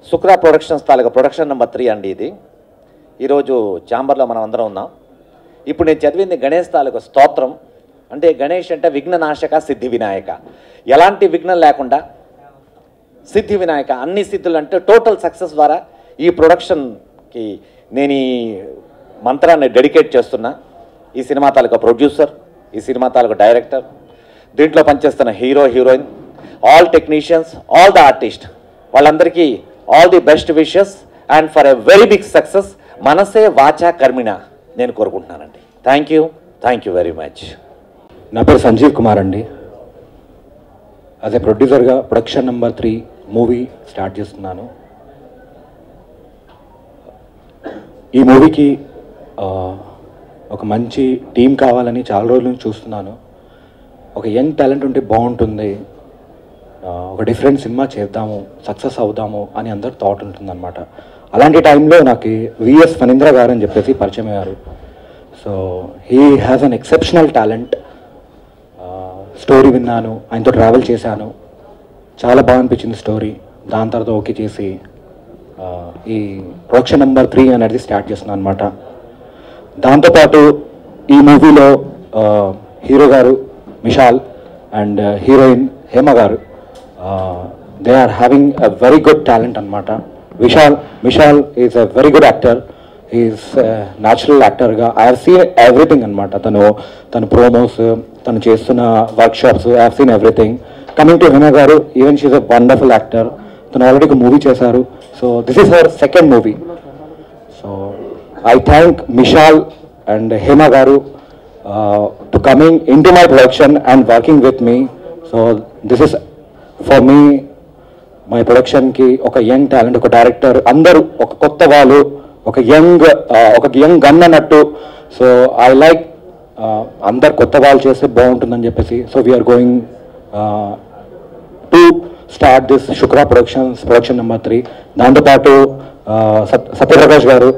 శుక్ర ప్రొడక్షన్స్ తాలూకా production number three అండి ఇది ఈరోజు చాంబర్లో మనం అందరం ఉన్నాం ఇప్పుడు నేను చదివింది గణేష్ తాలూకా స్తోత్రం అంటే గణేష్ అంటే విఘ్ననాశక సిద్ధి వినాయక ఎలాంటి విఘ్నం లేకుండా సిద్ధి వినాయక అన్ని సిద్ధులు అంటే టోటల్ సక్సెస్ ద్వారా ఈ ప్రొడక్షన్కి నేను ఈ మంత్రాన్ని డెడికేట్ చేస్తున్నా ఈ సినిమా తాలూకా ప్రొడ్యూసర్ ఈ సినిమా తాలూకా డైరెక్టర్ దీంట్లో పనిచేస్తున్న hero heroine all technicians all the artist వాళ్ళందరికీ all the best wishes and for a very big success మనసే వాచా కర్మిణ నేను కోరుకుంటున్నానండి thank you thank you very much నా పేరు సంజీవ్ కుమార్ అండి యాజ్ ఏ ప్రొడ్యూసర్గా production number three movie start చేస్తున్నాను ఈ మూవీకి ఆ, ఒక మంచి టీం కావాలని చాలా రోజుల నుంచి చూస్తున్నాను ఒక యంగ్ టాలెంట్ ఉంటే బాగుంటుంది ఆ, ఒక డిఫరెంట్ సినిమా చేద్దాము సక్సెస్ అవుదాము అని అందరు థాట్ ఉంటుందన్నమాట అలాంటి టైంలో నాకు విఎస్ ఫణీంద్ర గారు అని చెప్పేసి పరిచయం అయ్యారు so he has an exceptional talent story విన్నాను ఆయనతో ట్రావెల్ చేశాను చాలా బాగా అనిపించింది స్టోరీ దాని తర్వాత ఓకే చేసి ఆ, ఈ ప్రొడక్షన్ నెంబర్ త్రీ అనేది స్టార్ట్ చేస్తున్నాను అనమాట దాంతోపాటు ఈ మూవీలో హీరో గారు Mishal and heroine Hema garu they are having a very good talent అనమాట Vishal Mishal is a very good actor is natural యాక్టర్గా ఐ హావ్ సీన్ ఎవ్రీథింగ్ అనమాట తను తన ప్రోమోస్ తను చేస్తున్న workshops I have seen everything coming to Hema garu even she a wonderful actor తను already ఒక movie చేశారు so this is our second movie so I thank Mishal and Hema garu to coming into my production and working with me so this is for me my ప్రొడక్షన్కి ఒక young talent ఒక director అందరూ ఒక కొత్త వాళ్ళు ఒక యంగ్ ఒక యంగ్ గన్ అన్నట్టు సో ఐ లైక్ అందరు కొత్త వాళ్ళు చేస్తే బాగుంటుందని చెప్పేసి so we are going to start this Shukra productions production number three దాంతోపాటు uh, సత్- Satyaprakash garu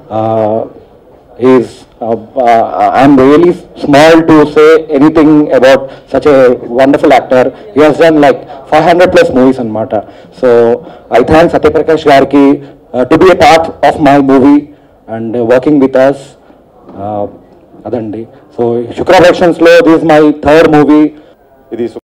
is I'm really small to say anything about such a wonderful actor he has done like five hundred plus movies అనమాట so I thank Satyaprakash గారికి to be a part of my movie and working with us అదండి so Shukra ప్రొడక్షన్స్లో this my third movie ఇది